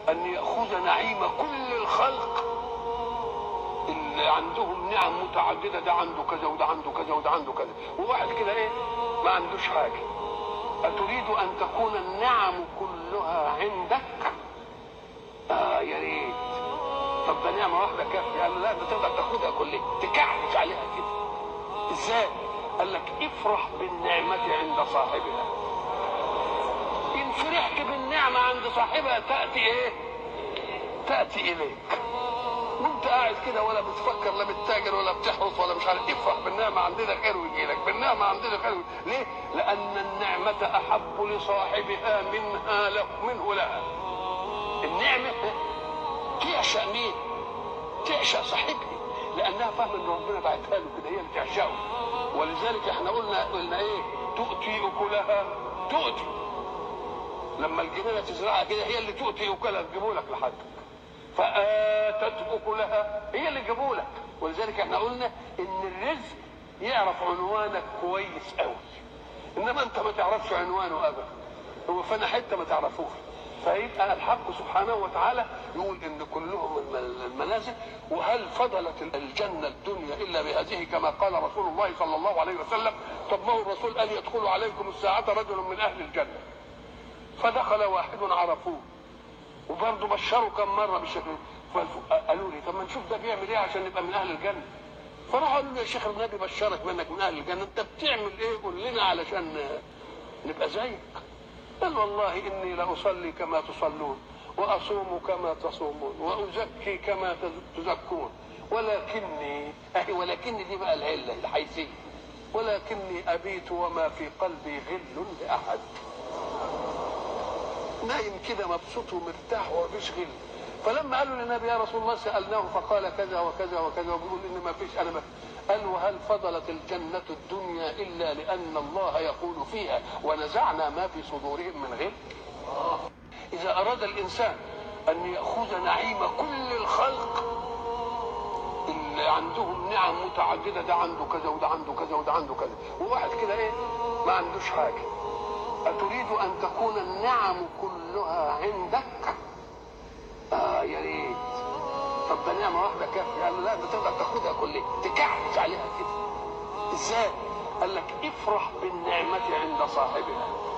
ان ياخذ نعيم كل الخلق اللي عندهم نعم متعدده ده عنده كذا وده عنده كذا وده عنده كذا وواحد كده ايه ما عندوش حاجه اتريد ان تكون النعم كلها عندك اه يا ريت طب ده نعمه واحده كافيه قال له لا ده تقدر تاخدها كلها تكعبش عليها كده ازاي قال لك افرح بالنعمه عند صاحبها ان فرحت بالنعمه عند صاحبها تاتي ايه تاتي اليك وانت قاعد كده ولا بتفكر لا بتتاجر ولا بتحرص ولا مش عارف افرح بالنعمه عندنا خير ويجي لك بالنعمه عندنا خير ويجي. ليه؟ لان النعمه احب لصاحبها منها له منه لها النعمه تعشق مين؟ تعشق صاحبها لانها فاهمه ان ربنا بعتها له كده هي اللي تعشقه ولذلك احنا قلنا قلنا ايه؟ تؤتي اكلها تؤتي لما الجنينه تزرعها كده هي اللي تؤتي اكلها تجيبه لك لحدك فاتت اكلها هي اللي جابوا لك ولذلك احنا قلنا ان الرزق يعرف عنوانك كويس قوي انما انت ما تعرفش عنوانه ابدا هو فانا حته ما تعرفوش فيبقى الحق سبحانه وتعالى يقول ان كلهم المنازل وهل فضلت الجنه الدنيا الا بهذه كما قال رسول الله صلى الله عليه وسلم طب ما هو الرسول قال يدخل عليكم الساعه رجل من اهل الجنه فدخل واحد عرفوه وبرضه بشروا كم مره بالشكل قالوا لي طب ما نشوف ده بيعمل ايه عشان نبقى من اهل الجنه فراحوا قالوا لي يا شيخ النبي بشرك منك من اهل الجنه انت بتعمل ايه قول لنا علشان نبقى زيك قال والله اني لاصلي كما تصلون واصوم كما تصومون وازكي كما تزكون ولكني اهي ولكني دي بقى العله الحيثيه ولكني ابيت وما في قلبي غل لاحد نايم كده مبسوط ومرتاح ومفيش غل فلما قالوا للنبي يا رسول الله سالناه فقال كذا وكذا وكذا وبيقول ان ما فيش انا ما قال وهل فضلت الجنة الدنيا إلا لأن الله يقول فيها ونزعنا ما في صدورهم من غل إذا أراد الإنسان أن يأخذ نعيم كل الخلق اللي عندهم نعم متعددة ده عنده كذا وده عنده كذا وده عنده كذا وواحد كده إيه ما عندوش حاجة أتريد أن تكون النعم كلها عندك آه يا ريت طب ده نعمه واحده كافيه قال له لا ده تقدر تاخدها كلها تكعبش عليها كده ازاي قال لك افرح بالنعمه عند صاحبها